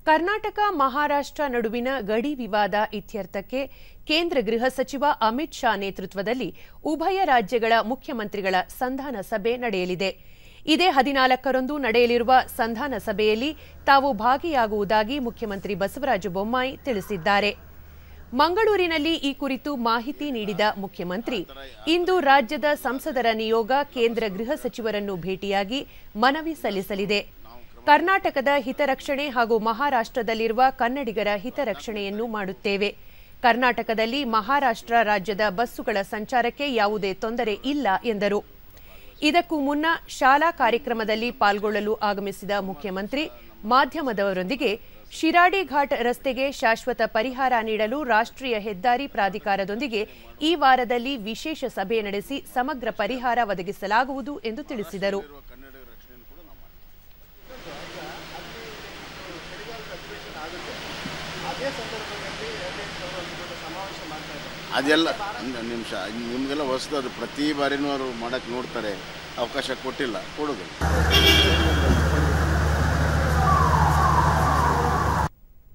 ಕರ್ನಾಟಕ ಮಹಾರಾಷ್ಟ್ರ ನಡುವಿನ ಗಡಿ ವಿವಾದ ಇತ್ಯರ್ಥಕ್ಕೆ ಕೇಂದ್ರ ಗೃಹ ಸಚಿವ ಅಮಿತ್ ಶಾ ನೇತೃತ್ವದಲ್ಲಿ ಉಭಯ ರಾಜ್ಯಗಳ ಮುಖ್ಯಮಂತ್ರಿಗಳ ಸಂಧಾನ ಸಭೆ ನಡೆಯಲಿದೆ ಇದೇ ಹದಿನಾಲ್ಕರಂದು ನಡೆಯಲಿರುವ ಸಂಧಾನ ಸಭೆಯಲ್ಲಿ ತಾವು ಭಾಗಿಯಾಗುವುದಾಗಿ ಮುಖ್ಯಮಂತ್ರಿ ಬಸವರಾಜ ಬೊಮ್ಮಾಯಿ ತಿಳಿಸಿದ್ದಾರೆ ಮಂಗಳೂರಿನಲ್ಲಿ ಈ ಕುರಿತು ಮಾಹಿತಿ ನೀಡಿದ ಮುಖ್ಯಮಂತ್ರಿ ಇಂದು ರಾಜ್ಯದ ಸಂಸದರ ನಿಯೋಗ ಕೇಂದ್ರ ಗೃಹ ಸಚಿವರನ್ನು ಭೇಟಿಯಾಗಿ ಮನವಿ ಸಲ್ಲಿಸಲಿದೆ ಕರ್ನಾಟಕದ ಹಿತರಕ್ಷಣೆ ಹಾಗೂ ಮಹಾರಾಷ್ಟ್ರದಲ್ಲಿರುವ ಕನ್ನಡಿಗರ ಹಿತರಕ್ಷಣೆಯನ್ನು ಮಾಡುತ್ತೇವೆ ಕರ್ನಾಟಕದಲ್ಲಿ ಮಹಾರಾಷ್ಟ್ರ ರಾಜ್ಯದ ಬಸ್ಸುಗಳ ಸಂಚಾರಕ್ಕೆ ಯಾವುದೇ ತೊಂದರೆ ಇಲ್ಲ ಎಂದರು ಇದಕ್ಕೂ ಮುನ್ನ ಶಾಲಾ ಕಾರ್ಯಕ್ರಮದಲ್ಲಿ ಪಾಲ್ಗೊಳ್ಳಲು ಆಗಮಿಸಿದ ಮುಖ್ಯಮಂತ್ರಿ ಮಾಧ್ಯಮದವರೊಂದಿಗೆ ಶಿರಾಡಿ ಘಾಟ್ ರಸ್ತೆಗೆ ಶಾಶ್ವತ ಪರಿಹಾರ ನೀಡಲು ರಾಷ್ಟ್ರೀಯ ಹೆದ್ದಾರಿ ಪ್ರಾಧಿಕಾರದೊಂದಿಗೆ ಈ ವಾರದಲ್ಲಿ ವಿಶೇಷ ಸಭೆ ನಡೆಸಿ ಸಮಗ್ರ ಪರಿಹಾರ ಒದಗಿಸಲಾಗುವುದು ಎಂದು ತಿಳಿಸಿದರು ಅದೆಲ್ಲ ಒಂದು ನಿಮಿಷ ನಿಮಗೆಲ್ಲ ಹೊಸದು ಅದು ಪ್ರತಿ ಬಾರಿನೂ ಅವರು ಮಾಡೋಕ್ಕೆ ನೋಡ್ತಾರೆ ಅವಕಾಶ ಕೊಟ್ಟಿಲ್ಲ ಕೊಡೋದು